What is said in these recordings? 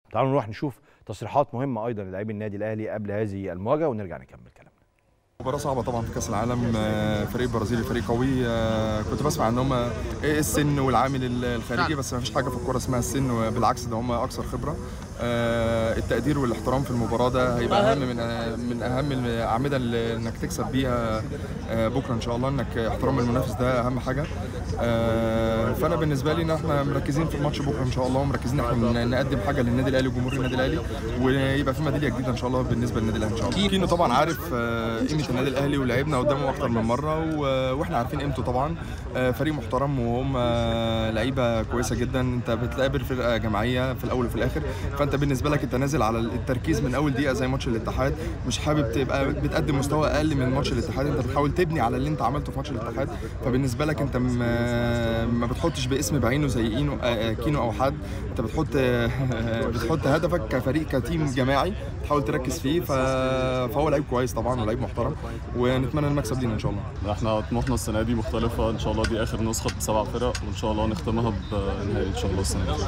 تعالوا نروح نشوف تصريحات مهمه ايضا للاعبي النادي الاهلي قبل هذه المواجهه ونرجع نكمل كلامنا مباراة صعبة طبعا في كأس العالم آه، فريق البرازيلي فريق قوي آه، كنت بسمع ان هم ايه السن والعامل الخارجي بس ما فيش حاجة في الكورة اسمها السن وبالعكس ده هم أكثر خبرة آه، التقدير والاحترام في المباراة ده هيبقى أهم من آه، من أهم الأعمدة اللي انك تكسب بيها آه، بكرة إن شاء الله انك احترام المنافس ده أهم حاجة آه، فأنا بالنسبة لي إن احنا مركزين في الماتش بكرة إن شاء الله ومركزين احنا نقدم حاجة للنادي الأهلي وجمهور النادي الأهلي ويبقى في ميدالية جديدة إن شاء الله بالنسبة للنادي الأهلي إن شاء الله كينو طبعا عارف آه، قيمة النادي الأهلي ولعبنا قدامه أكتر من مرة و- واحنا عارفين قيمته طبعا آه، فريق محترم وهم آه، لعيبة كويسة جدا انت بتقابل فرقة جماعية في الأول وفي الآخر فانت بالنسبة لك انت نازل على التركيز من أول دقيقة زي ماتش الاتحاد مش حابب تبقى بتقدم مستوى أقل من ماتش الاتحاد انت بتحاول تبني على اللي انت عملته في ماتش الاتحاد فبالنسبة لك انت م- ما بتحطش باسم بعينه زي اينو آه، آه، كينو أو حد انت بتحط بتحط هدفك كفريق كتيم جماعي تحاول تركز فيه ف... فهو لعيب كويس طبعا ولعيب محترم ونتمنى المكسب لينا ان شاء الله احنا طموحنا السنه دي مختلفه ان شاء الله دي اخر نسخه بسبع فرق وان شاء الله نختمها بنهائي ان شاء الله السنه دي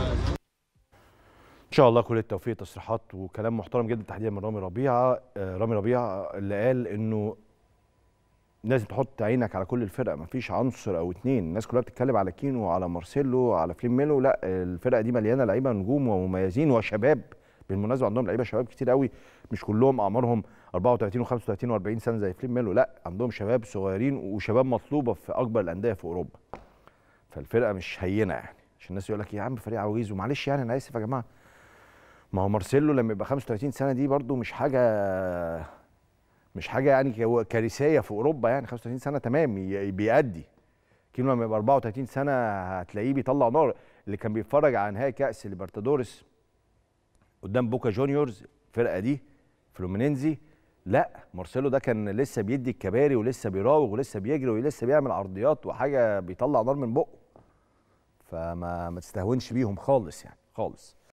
ان شاء الله كل التوفيق تصريحات وكلام محترم جدا تحديدا من رامي ربيعه آه، رامي ربيعه اللي قال انه لازم تحط عينك على كل الفرق مفيش عنصر او اتنين الناس كلها بتتكلم على كينو وعلى مارسيلو وعلى فليم ميلو لا الفرقه دي مليانه لعيبه نجوم ومميزين وشباب بالمناسبه عندهم لعيبه شباب كتير قوي مش كلهم اعمارهم 34 و35 و40 سنه زي فليم ميلو لا عندهم شباب صغيرين وشباب مطلوبه في اكبر الانديه في اوروبا فالفرقه مش هينه يعني عشان الناس يقول لك يا عم فريق عواجيز ومعلش يعني انا اسف يا جماعه ما هو مارسيلو لما يبقى 35 سنه دي برده مش حاجه مش حاجه يعني كو- كارثيه في اوروبا يعني 35 سنه تمام ي- بيأدي كينو لما يبقى 34 سنه هتلاقيه بيطلع نار اللي كان بيتفرج على نهائي كاس ليبرتادوريس قدام بوكا جونيورز الفرقه دي فلومينينزي لا مارسيلو ده كان لسه بيدي الكباري ولسه بيراوغ ولسه بيجري ولسه بيعمل عرضيات وحاجه بيطلع نار من بقه فما ما تستهونش بيهم خالص يعني خالص